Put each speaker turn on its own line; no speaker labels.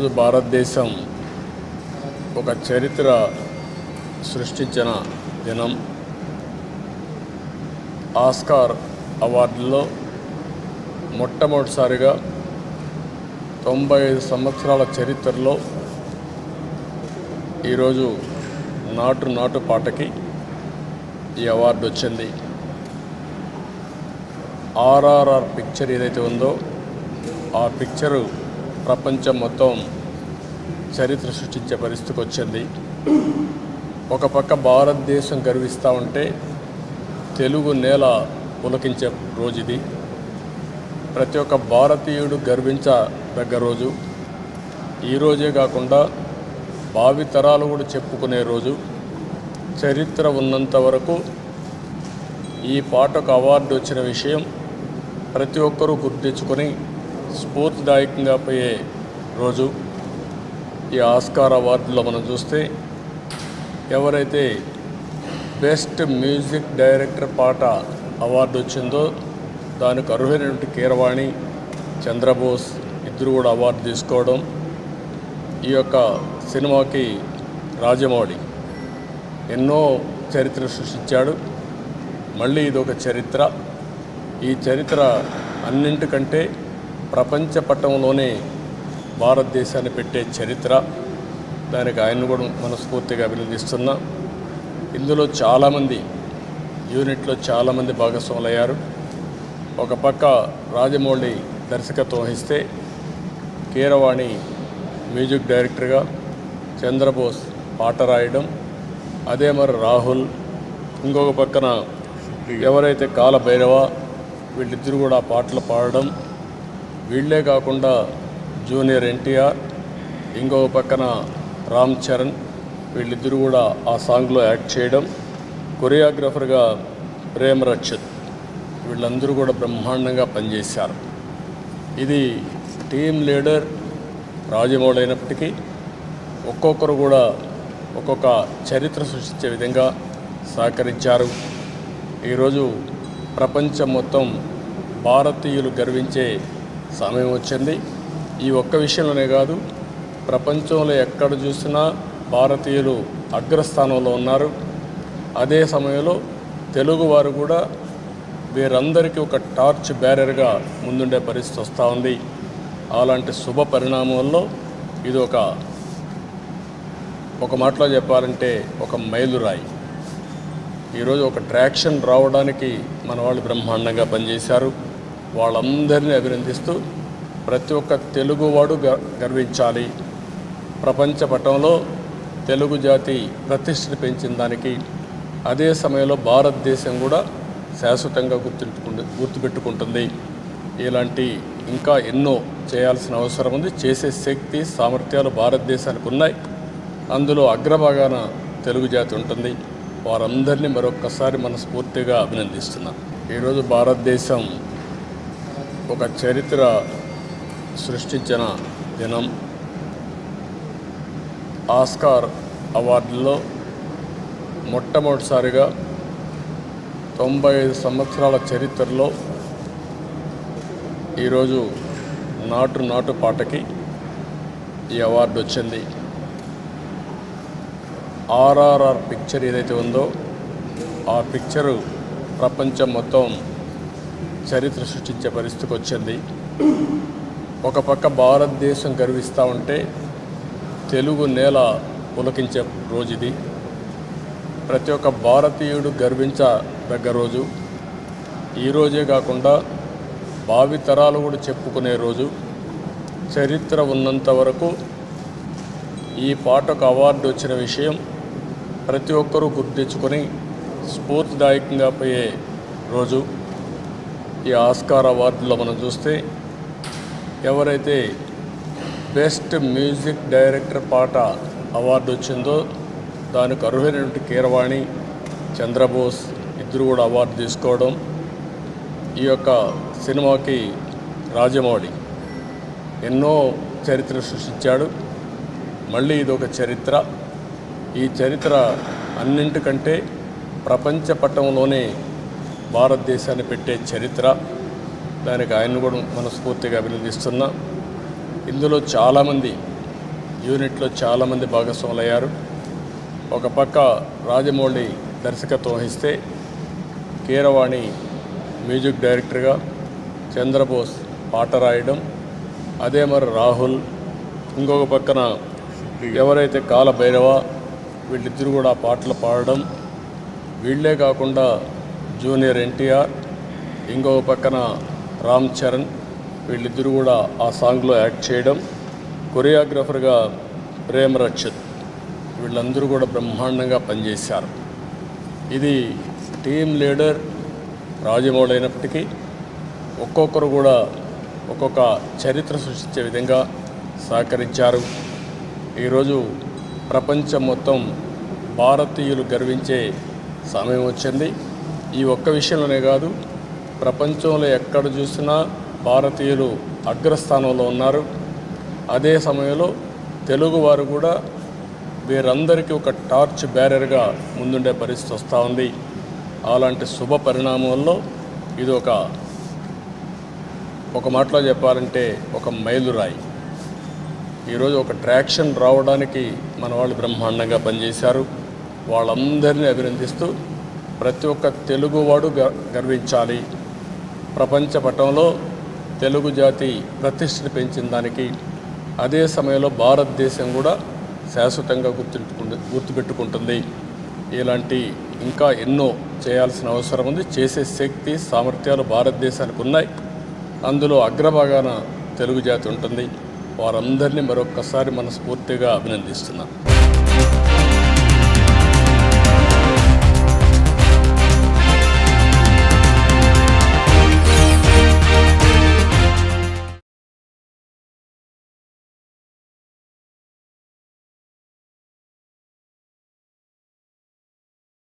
ఈరోజు భారతదేశం ఒక చరిత్ర సృష్టించిన దినం ఆస్కార్ అవార్డుల్లో మొట్టమొదటిసారిగా తొంభై ఐదు సంవత్సరాల చరిత్రలో ఈరోజు నాటు నాటు పాటకి ఈ అవార్డు వచ్చింది ఆర్ఆర్ఆర్ పిక్చర్ ఏదైతే ఉందో ఆ పిక్చరు ప్రపంచం మొత్తం చరిత్ర సృష్టించే పరిస్థితికి వచ్చింది ఒక పక్క భారతదేశం గర్విస్తూ ఉంటే తెలుగు నేల పులకించే రోజు ఇది ప్రతి ఒక్క భారతీయుడు గర్వించదగ్గ రోజు ఈ రోజే కాకుండా భావితరాలు కూడా చెప్పుకునే రోజు చరిత్ర ఉన్నంత వరకు ఈ పాటకు అవార్డు వచ్చిన విషయం ప్రతి ఒక్కరూ గుర్తించుకొని స్ఫూర్తిదాయకంగా పోయే రోజు ఈ ఆస్కార్ అవార్డులో మనం చూస్తే ఎవరైతే బెస్ట్ మ్యూజిక్ డైరెక్టర్ పాట అవార్డు వచ్చిందో దానికి అర్హులైనటువంటి కీరవాణి చంద్రబోస్ ఇద్దరు కూడా అవార్డు తీసుకోవడం ఈ యొక్క సినిమాకి రాజమౌళి ఎన్నో చరిత్ర సృష్టించాడు మళ్ళీ ఇది ఒక చరిత్ర ఈ చరిత్ర అన్నింటికంటే ప్రపంచ పట్టంలోనే భారతదేశాన్ని పెట్టే చరిత్ర దానికి ఆయన కూడా మనస్ఫూర్తిగా అభినందిస్తున్నా ఇందులో చాలామంది యూనిట్లో చాలామంది భాగస్వాములయ్యారు ఒక పక్క రాజమౌళి దర్శకత్వం వహిస్తే కీరవాణి మ్యూజిక్ డైరెక్టర్గా చంద్రబోస్ పాట రాయడం అదే మరి రాహుల్ ఇంకొక పక్కన ఎవరైతే కాల భైరవ వీళ్ళిద్దరు కూడా ఆ పాటలు పాడడం వీళ్ళే కాకుండా జూనియర్ ఎన్టీఆర్ ఇంకొక పక్కన రామ్ చరణ్ వీళ్ళిద్దరూ కూడా ఆ సాంగ్లో యాక్ట్ చేయడం కొరియోగ్రాఫర్గా ప్రేమ్ రక్షత్ వీళ్ళందరూ కూడా బ్రహ్మాండంగా పనిచేశారు ఇది టీం లీడర్ రాజమౌళి అయినప్పటికీ ఒక్కొక్కరు కూడా ఒక్కొక్క చరిత్ర సృష్టించే విధంగా సహకరించారు ఈరోజు ప్రపంచం మొత్తం భారతీయులు గర్వించే సమయం వచ్చింది ఈ ఒక్క విషయంలోనే కాదు ప్రపంచంలో ఎక్కడ చూసినా భారతీయులు అగ్రస్థానంలో ఉన్నారు అదే సమయంలో తెలుగువారు కూడా వీరందరికీ ఒక టార్చ్ బ్యారర్గా ముందుండే పరిస్థితి వస్తూ ఉంది అలాంటి శుభ పరిణామంలో ఇది ఒక ఒక మాటలో చెప్పాలంటే ఒక మైలురాయి ఈరోజు ఒక ట్రాక్షన్ రావడానికి మన వాళ్ళు బ్రహ్మాండంగా పనిచేశారు వాళ్ళందరినీ అభినందిస్తూ ప్రతి ఒక్క తెలుగువాడు గ గర్వించాలి ప్రపంచ పటంలో తెలుగు జాతి ప్రతిష్టను పెంచిన దానికి అదే సమయంలో భారతదేశం కూడా శాశ్వతంగా గుర్తుంచుకుంటు గుర్తుపెట్టుకుంటుంది ఇలాంటి ఇంకా ఎన్నో చేయాల్సిన అవసరం ఉంది చేసే శక్తి సామర్థ్యాలు భారతదేశానికి ఉన్నాయి అందులో అగ్రభాగాన తెలుగు జాతి ఉంటుంది వారందరినీ మరొక్కసారి మనస్ఫూర్తిగా అభినందిస్తున్నాం ఈరోజు భారతదేశం ఒక చరిత్ర సృష్టించిన దినం ఆస్కార్ అవార్డుల్లో మొట్టమొదటిసారిగా తొంభై ఐదు సంవత్సరాల చరిత్రలో ఈరోజు నాటు నాటు పాటకి ఈ అవార్డు వచ్చింది ఆర్ఆర్ఆర్ పిక్చర్ ఏదైతే ఉందో ఆ పిక్చరు ప్రపంచం మొత్తం చరిత్ర సృష్టించే పరిస్థితికి వచ్చింది ఒక పక్క భారతదేశం గర్విస్తూ ఉంటే తెలుగు నేల పులకించే రోజు ఇది ప్రతి ఒక్క భారతీయుడు గర్వించదగ్గ రోజు ఈ రోజే కాకుండా భావితరాలు కూడా చెప్పుకునే రోజు చరిత్ర ఉన్నంత వరకు ఈ పాటకు అవార్డు వచ్చిన విషయం ప్రతి ఒక్కరూ గుర్తించుకొని స్ఫూర్తిదాయకంగా పోయే రోజు ఈ ఆస్కార్ అవార్డులో మనం చూస్తే ఎవరైతే బెస్ట్ మ్యూజిక్ డైరెక్టర్ పాట అవార్డు వచ్చిందో దానికి అర్హులైనటువంటి కీరవాణి చంద్రబోస్ ఇద్దరు కూడా అవార్డు తీసుకోవడం ఈ యొక్క సినిమాకి రాజమౌళి ఎన్నో చరిత్ర సృష్టించాడు మళ్ళీ ఇది ఒక చరిత్ర ఈ చరిత్ర అన్నింటికంటే ప్రపంచ పట్టంలోనే భారతదేశాన్ని పెట్టే చరిత్ర దానికి ఆయన కూడా మనస్ఫూర్తిగా అభినందిస్తున్నా ఇందులో చాలామంది యూనిట్లో చాలామంది భాగస్వాములయ్యారు ఒక పక్క రాజమౌళి దర్శకత్వం వహిస్తే కీరవాణి మ్యూజిక్ డైరెక్టర్గా చంద్రబోస్ పాట రాయడం అదే మరి రాహుల్ ఇంకొక పక్కన ఎవరైతే కాల భైరవ వీళ్ళిద్దరు కూడా పాటలు పాడడం వీళ్ళే కాకుండా జూనియర్ ఎన్టీఆర్ ఇంకొక పక్కన రామ్ చరణ్ వీళ్ళిద్దరూ కూడా ఆ సాంగ్లో యాక్ట్ చేయడం కొరియోగ్రాఫర్గా ప్రేమ్ రక్షిత్ వీళ్ళందరూ కూడా బ్రహ్మాండంగా పనిచేశారు ఇది టీం లీడర్ రాజమౌళి అయినప్పటికీ ఒక్కొక్కరు కూడా ఒక్కొక్క చరిత్ర సృష్టించే విధంగా సహకరించారు ఈరోజు ప్రపంచం మొత్తం భారతీయులు గర్వించే సమయం వచ్చింది ఈ ఒక్క విషయంలోనే కాదు ప్రపంచంలో ఎక్కడ చూసినా భారతీయులు అగ్రస్థానంలో ఉన్నారు అదే సమయంలో తెలుగువారు కూడా వీరందరికీ ఒక టార్చ్ బ్యారర్గా ముందుండే పరిస్థితి వస్తూ ఉంది అలాంటి శుభ పరిణామంలో ఇది ఒక ఒక మాటలో చెప్పాలంటే ఒక మైలురాయి ఈరోజు ఒక ట్రాక్షన్ రావడానికి మన వాళ్ళు బ్రహ్మాండంగా పనిచేశారు వాళ్ళందరినీ అభినందిస్తూ ప్రతి ఒక్క తెలుగువాడు గ- గర్వించాలి ప్రపంచ పటంలో తెలుగు జాతి ప్రతిష్టని పెంచిన దానికి అదే సమయంలో భారతదేశం కూడా శాశ్వతంగా గుర్తుపెట్టుకుంటు గుర్తుపెట్టుకుంటుంది ఇలాంటి ఇంకా ఎన్నో చేయాల్సిన అవసరం ఉంది చేసే శక్తి సామర్థ్యాలు భారతదేశానికి ఉన్నాయి అందులో అగ్రభాగాన తెలుగు జాతి ఉంటుంది వారందరినీ మరొక్కసారి మనస్ఫూర్తిగా అభినందిస్తున్నాను